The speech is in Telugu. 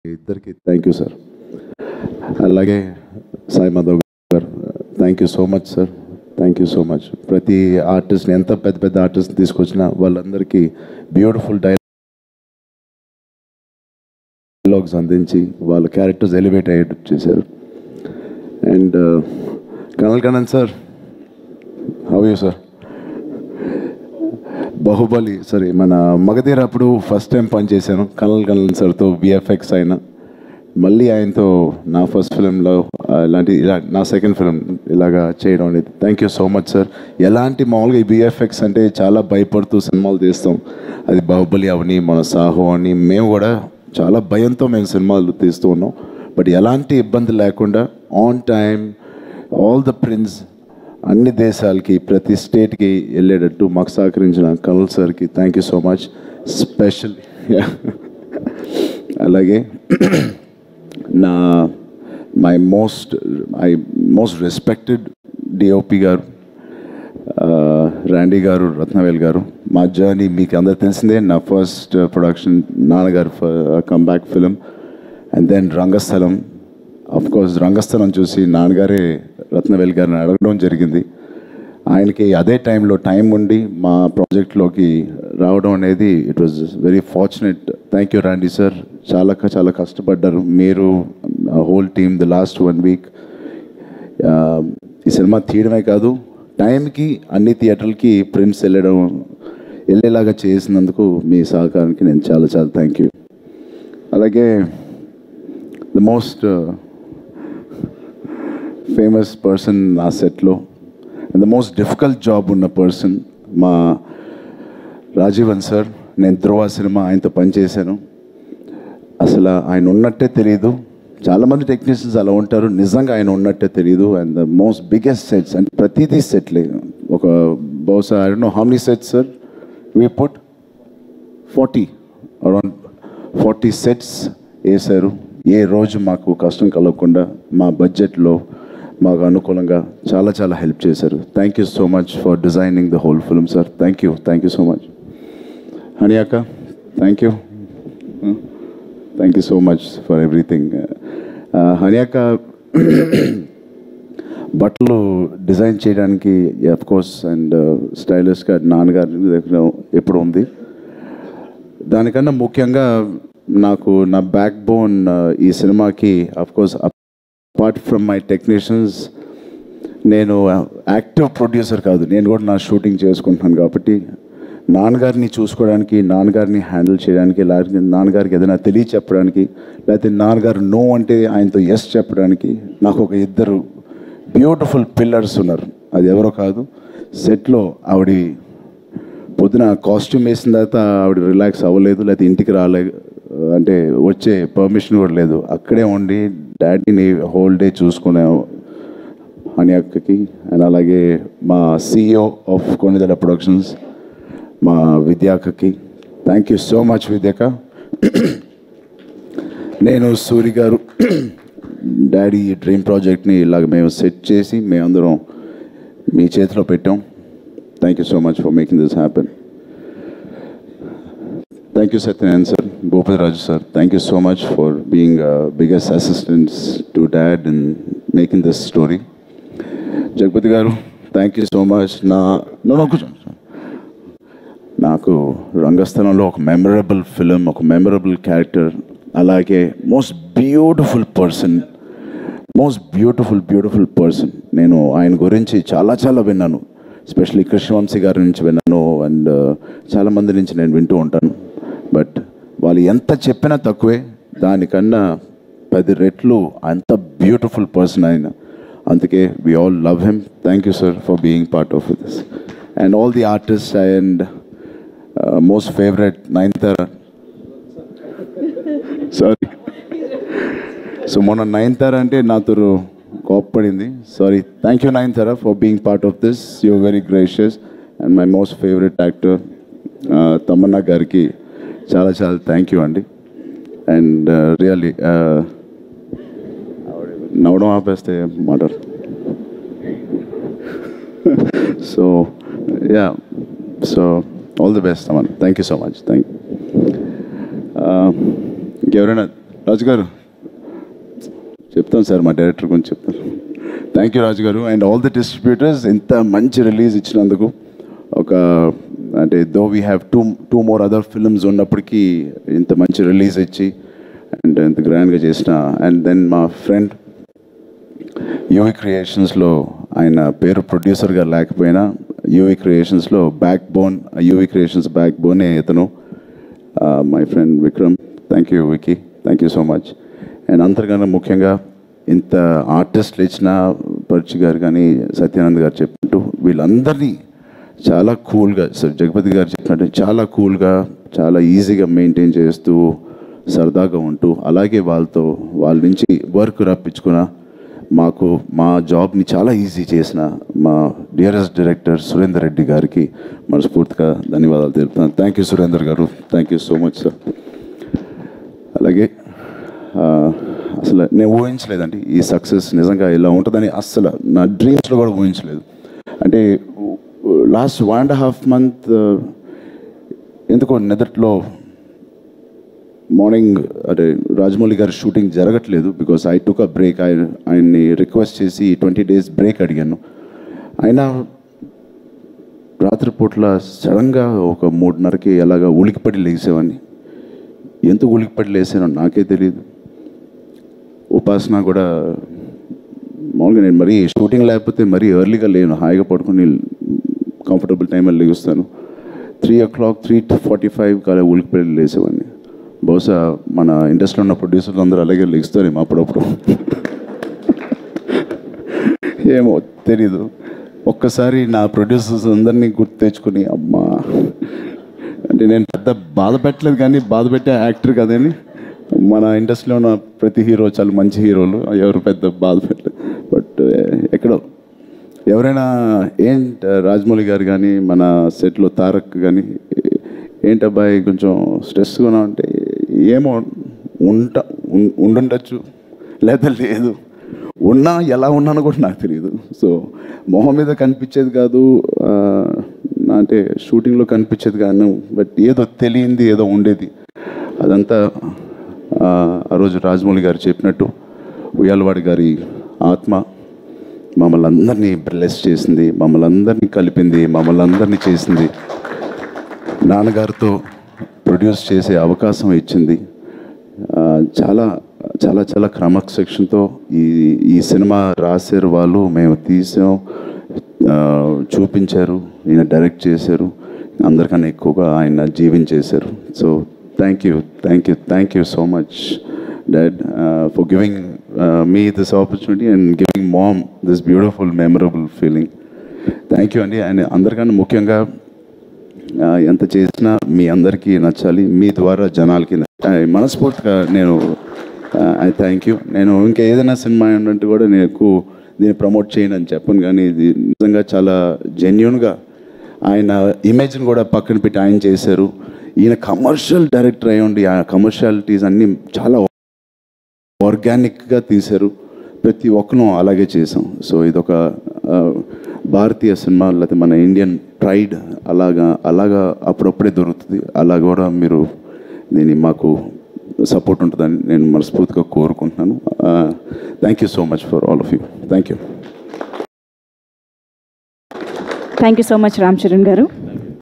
ఇద్దరికి థ్యాంక్ యూ సార్ అలాగే Sai Madhav garu thank you so much sir thank you so much ప్రతి ఆర్టిస్ట్ని ఎంత పెద్ద పెద్ద ఆర్టిస్ట్ తీసుకొచ్చినా వాళ్ళందరికీ బ్యూటిఫుల్ డైలాగ్స్ అందించి వాళ్ళ క్యారెక్టర్స్ ఎలివేట్ అయ్యేట్టు చేశారు and Kanal Kannan sir how you sir Baahubali sorry మన మగధీర అప్పుడు ఫస్ట్ టైం పనిచేశాను కనల్ కనల్ సార్తో విఎఫ్ఎక్స్ అయినా మళ్ళీ ఆయనతో నా ఫస్ట్ ఫిలింలో ఇలాంటి ఇలా నా సెకండ్ ఫిలిం ఇలాగా చేయడం అనేది thank you so much sir ఎలాంటి మామూలుగా ఈ బిఎఫ్ఎక్స్ అంటే చాలా భయపడుతూ సినిమాలు తీస్తాం అది బాహుబలి అవని మన సాహో అని మేము కూడా చాలా భయంతో మేము సినిమాలు తీస్తూ ఉన్నాం బట్ ఎలాంటి ఇబ్బంది లేకుండా on time all the prints అన్ని దేశాలకి ప్రతి స్టేట్కి వెళ్ళేటట్టు మాకు సహకరించిన కమల్ సార్కి thank you so much special అలాగే నా my most I most respected DOP garu Randy గారు రత్నవేల్ గారు మా జర్నీ మీకు అందరు తెలిసిందే నా ఫస్ట్ ప్రొడక్షన్ నాన్నగారు comeback film and then Rangasthalam of course Rangasthalam చూసి నాన్నగారే రత్నవేల్ గారిని అడగడం జరిగింది ఆయనకి అదే టైంలో టైం ఉండి మా ప్రాజెక్ట్లోకి రావడం అనేది it was very fortunate thank you Randy sir చాలా చాలా కష్టపడ్డారు మీరు whole team the last one week ఈ సినిమా తీయడమే కాదు టైంకి అన్ని థియేటర్లకి ప్రింట్స్ వెళ్ళడం వెళ్ళేలాగా చేసినందుకు మీ సహకారానికి నేను చాలా చాలా థ్యాంక్ యూ అలాగే ద మోస్ట్ ఫేమస్ పర్సన్ నా సెట్లో and the most difficult job ఉన్న పర్సన్ మా రాజీవన్ సార్ నేను ధ్రువ సినిమా ఆయనతో పనిచేశాను అసలు ఆయన ఉన్నట్టే తెలియదు చాలామంది టెక్నీషియన్స్ అలా ఉంటారు నిజంగా ఆయన ఉన్నట్టే తెలియదు and the most biggest sets అంటే ప్రతిదీ సెట్లే ఒక బహుశా I don't know how many sets sir we put forty around forty sets వేశారు ఏ రోజు మాకు కష్టం కలగకుండా మా బడ్జెట్లో మాకు అనుకూలంగా చాలా చాలా హెల్ప్ చేశారు thank you so much for designing the whole film sir thank you thank you so much Honey అక్క thank you thank you so much for everything Honey అక్క బట్టలు డిజైన్ చేయడానికి అఫ్ కోర్స్ అండ్ స్టైలిష్గా నాన్నగారి దగ్గర ఎప్పుడు ఉంది దానికన్నా ముఖ్యంగా నాకు నా బ్యాక్ బోన్ ఈ సినిమాకి of course apart from my technicians నేను యాక్టివ్ ప్రొడ్యూసర్ కాదు నేను కూడా నా షూటింగ్ చేసుకుంటున్నాను కాబట్టి నాన్నగారిని చూసుకోవడానికి నాన్నగారిని హ్యాండిల్ చేయడానికి లేకపోతే నాన్నగారికి ఏదైనా తెలియ చెప్పడానికి లేకపోతే నాన్నగారు నో అంటే ఆయనతో ఎస్ చెప్పడానికి నాకు ఒక ఇద్దరు బ్యూటిఫుల్ పిల్లర్స్ ఉన్నారు అది ఎవరో కాదు సెట్లో ఆవిడ పొద్దున కాస్ట్యూమ్ వేసిన తర్వాత ఆవిడ రిలాక్స్ అవ్వలేదు లేకపోతే ఇంటికి రాలే అంటే వచ్చే పర్మిషన్ కూడా లేదు అక్కడే ఉండి డాడీని హోల్ డే చూసుకునే అని అక్కకి అండ్ అలాగే మా సిఇఓ ఆఫ్ కొనిదల ప్రొడక్షన్స్ మా విద్యాకకి thank you so much Vidyaka నేను సూరి గారు డాడీ ఈ డ్రీమ్ ప్రాజెక్ట్ని ఇలాగ మేము సెట్ చేసి మేమందరం మీ చేతిలో పెట్టాం thank you so much for making this happen thank you Satyanarayana sir Bhupathiraju sir thank you so much for being biggest assistants to dad in making this story Jagapathi garu thank you so much నా నో కూర్చో నాకు రంగస్థలంలో ఒక మెమరబుల్ ఫిలిం ఒక మెమరబుల్ క్యారెక్టర్ అలాగే most beautiful person most beautiful beautiful person నేను ఆయన గురించి చాలా చాలా విన్నాను ఎస్పెషల్లీ కృష్ణవంశీ గారి నుంచి విన్నాను అండ్ చాలామంది నుంచి నేను వింటూ ఉంటాను బట్ వాళ్ళు ఎంత చెప్పినా తక్కువే దానికన్నా పది రెట్లు అంత బ్యూటిఫుల్ పర్సన్ ఆయన అందుకే we all love him thank you sir for being part of this and all the artist and most favourite Nayanthara sorry so మొన్న నైన్తర్ అంటే నాతో కోప్పడింది sorry thank you Nayanthara for being part of this you very gracious and my most favourite actor Tamannaah గారికి చాలా చాలా థ్యాంక్ యూ అండి అండ్ రియల్లీ నవ్వడం ఆపేస్తే మాట్లాడు so yeah so all the best Aman thank you so much thank ఇంకెవరైనా రాజు గారు చెప్తాను సార్ మా డైరెక్టర్ గురించి చెప్తాను థ్యాంక్ యూ రాజు గారు అండ్ ఆల్ ది డిస్ట్రిబ్యూటర్స్ ఇంత మంచి రిలీజ్ ఇచ్చినందుకు ఒక అంటే though we have two two more other films ఉన్నప్పటికీ ఇంత మంచి రిలీజ్ ఇచ్చి అండ్ ఇంత గ్రాండ్గా చేసిన అండ్ దెన్ మా ఫ్రెండ్ యూవి క్రియేషన్స్లో ఆయన పేరు ప్రొడ్యూసర్గా లేకపోయినా యూవి క్రియేషన్స్లో బ్యాక్ బోన్ యూవి క్రియేషన్స్ బ్యాక్ బోనే ఇతను my friend Vikram thank you Vicky thank you so much and అంతర్గానే ముఖ్యంగా ఇంత ఆర్టిస్టులు ఇచ్చిన పరుచి గారు కానీ సత్యానంద్ గారు చెప్పినట్టు వీళ్ళందరినీ చాలా కూల్గా సార్ జగపతి గారు చెప్పినట్టు చాలా కూల్గా చాలా ఈజీగా మెయింటైన్ చేస్తూ సరదాగా ఉంటూ అలాగే వాళ్ళతో వాళ్ళ నుంచి వర్క్ రప్పించుకున్న మాకు మా జాబ్ని చాలా ఈజీ చేసిన మా డియరెస్ట్ డైరెక్టర్ సురేందర్ రెడ్డి గారికి మనస్ఫూర్తిగా ధన్యవాదాలు తెలుపుతాను thank you Surender garu thank you so much sir అలాగే ఆ, అసలు నేను ఊహించలేదండి ఈ సక్సెస్ నిజంగా ఇలా ఉంటుందని అస్సలు నా డ్రీమ్స్లో కూడా ఊహించలేదు అంటే last one and half month ఎందుకో నిదట్లో మార్నింగ్ అదే రాజమౌళి గారి షూటింగ్ జరగట్లేదు because I took a break ఆయన ఆయన్ని రిక్వెస్ట్ చేసి ట్వంటీ డేస్ బ్రేక్ అడిగాను అయినా రాత్రిపూట్ల సడన్గా ఒక మూడున్నరకి అలాగా ఉలికిపడి లేసేవాడిని ఎంత ఉలికిపడి లేసానో నాకే తెలియదు ఉపాసన కూడా మామూలుగా నేను మరీ షూటింగ్ లేకపోతే మరీ ఎర్లీగా లేను హాయిగా పడుకొని కంఫర్టబుల్ టైంలో లెగుస్తాను three o'clock three forty five కాలే ఉలికిపడి లేసేవాడిని బహుశా మన ఇండస్ట్రీలో ఉన్న ప్రొడ్యూసర్లు అందరూ అలాగే లెగుస్తారేమో అప్పుడప్పుడు ఏమో తెలీదు ఒక్కసారి నా ప్రొడ్యూసర్స్ అందరినీ గుర్తు తెచ్చుకుని అమ్మా అంటే నేను పెద్ద బాధ పెట్టలేదు కానీ బాధ పెట్టే యాక్టర్ కదని మన ఇండస్ట్రీలో ఉన్న ప్రతి హీరో చాలా మంచి హీరోలు ఎవరు పెద్ద బాధ పెట్టలేదు బట్ ఎక్కడో ఎవరైనా ఏంటి రాజమౌళి గారు కానీ మన సెట్లో తారక్ కానీ ఏంటబ్బాయి కొంచెం స్ట్రెస్గా అంటే ఏమో ఉంట ఉం- ఉండుండొచ్చు లేదా లేదు ఉన్నా ఎలా ఉన్నానో కూడా నాకు తెలియదు సో మొహం మీద కనిపించేది కాదు ఆ, అంటే షూటింగ్లో కనిపించేది కాను బట్ ఏదో తెలియంది ఏదో ఉండేది అదంతా ఆ, ఆ రోజు రాజమౌళి గారు చెప్పినట్టు ఉయ్యాలవాడి గారి ఆత్మ మమ్మల్ని అందరినీ బ్లెస్ చేసింది మమ్మల్ని అందరినీ కలిపింది మమ్మల్ని అందరినీ చేసింది నాన్నగారితో ప్రొడ్యూస్ చేసే అవకాశం ఇచ్చింది ఆ, చాలా చాలా చాలా క్రమశిక్షణతో ఈ ఈ సినిమా రాశారు వాళ్ళు మేము తీసాం ఆ, చూపించారు ఈయన డైరెక్ట్ చేశారు అందరికన్నా ఎక్కువగా ఆయన జీవించేశారు so thank you thank you thank you so much dad for giving me this opportunity and giving mom this beautiful memorable feeling thank you అండి అండ్ అందరికన్నా ముఖ్యంగా ఆ, ఎంత చేసినా మీ అందరికీ నచ్చాలి మీ ద్వారా జనాలకి న- ఆ, మనస్ఫూర్తిగా నేను ఐ థ్యాంక్ యూ నేను ఇంకా ఏదైనా సినిమా ఏంటంటే కూడా నేను ఎక్కువ దీన్ని ప్రమోట్ చేయను అని చెప్పను కానీ ఇది నిజంగా చాలా జెన్యున్గా ఆయన ఇమేజ్ని కూడా పక్కన పెట్టి ఆయన చేశారు ఈయన కమర్షియల్ డైరెక్టర్ అయి ఉండి ఆ కమర్షియాలిటీస్ అన్నీ చాలా ఆర్గానిక్గా తీశారు ప్రతి ఒక్కరూ అలాగే చేసాం సో ఇదొక ఆ, భారతీయ సినిమా లేకపోతే మన ఇండియన్ ప్రైడ్ అలాగా అలాగా అప్పుడప్పుడే దొరుకుతుంది అలా కూడా మీరు దీన్ని మాకు సపోర్ట్ ఉంటుందని నేను మనస్ఫూర్తిగా కోరుకుంటున్నాను thank you so much for all of you thank you thank you so much Ram Charan గారు